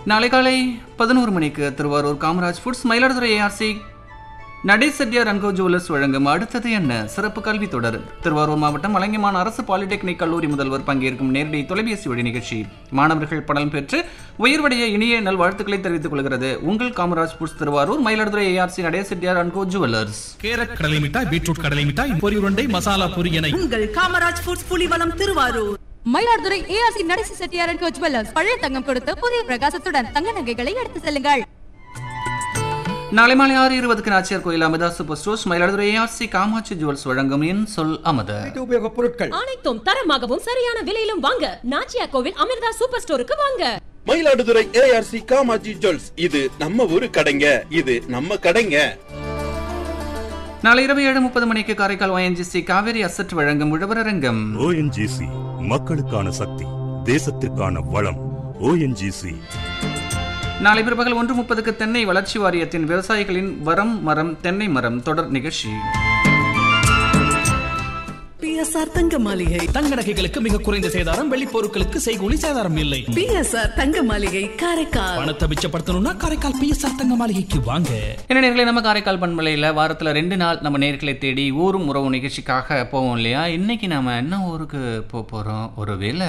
நாளை காலை பதினோரு மணிக்கு Thiruvarur Kamaraj foods Mayiladuthurai ARC Natesh Chettiar and co jewellers வழங்கும் அடுத்தது என்ன சிறப்பு கல்வி தொடர் திருவாரூர் மாவட்டம் வழங்கியமான அரசு பாலிடெக்னிக் கல்லூரி முதல்வர் பங்கேற்கும் நேரடி தொலைபேசி வழி நிகழ்ச்சி மாணவர்கள் பலன் பெற்று உயர்வடைய இனிய நல்வாழ்த்துக்களை தெரிவித்துக் கொள்கிறது உங்கள் Kamaraj foods Thiruvarur Mayiladuthurai ARC Natesh Chettiar and co jewellers carrot கடலை மிட்டாய் பீட்ரூட் கடலை மிட்டாய் பொரி உருண்டை மசாலா பொரி என உங்கள் Kamaraj foods Pulivalam Thiruvarur Mayiladuthurai ARC Natesa Chettiar and co jewellers பழைய தங்கம் கொடுத்து புதிய பிரகாசத்துடன் தங்க நகைகளை எடுத்து செல்லுங்கள் நாளை மாலை ஆறு இருபதுக்கு Nachiyar Koil Amirtha super stores Mayiladuthurai ARC Kamatchi jewels வழங்கும் என் சொல் அமத உபயோகப் பொருட்கள் அனைத்தும் தரமாகவும் சரியான விலையிலும் வாங்க நாச்சியா கோவில் அமிர்தா சூப்பர் ஸ்டோருக்கு வாங்க மயிலாடுதுறை ஏஆர்சி காமாஜி ஜுவல்ஸ் இது நம்ம ஊரு கடைங்க இது நம்ம கடைங்க நாளை இரவு ஏழு முப்பது மணிக்கு காரைக்கால் ஒயன்ஜிசி காவேரி அசட் வழங்கும் உழவரங்கம் ஓஎன்ஜிசி மக்களுக்கான சக்தி தேசத்திற்கான வளம் ஓஎன்ஜிசி நாளை பிற்பகல் ஒன்று முப்பதுக்கு தென்னை வளர்ச்சி வாரியத்தின் விவசாயிகளின் வரம் மரம் தென்னை மரம் தொடர் நிகழ்ச்சி பிஎஸ்ஆர் தங்க மாளிகை தங்க நகைகளுக்கு மிக குறைந்த சேதாரம் வெள்ளி பொருட்களுக்கு செய்கூலி சேதாரம் இல்லை பிஎஸ்ஆர் தங்க மாளிகை காரைக்கால் பணத்தை மிச்சப்படுத்தணும்னா காரைக்கால் பிஎஸ்ஆர் தங்க மாளிகைக்கு வாங்க என்ன நேர்களை நம்ம காரைக்கால் பண்பலையில் வாரத்தில் ரெண்டு நாள் நம்ம நேர்களை தேடி ஊரும் உறவு நிகழ்ச்சிக்காக போவோம் இல்லையா இன்னைக்கு நாம என்ன ஊருக்கு போக போகிறோம் ஒருவேளை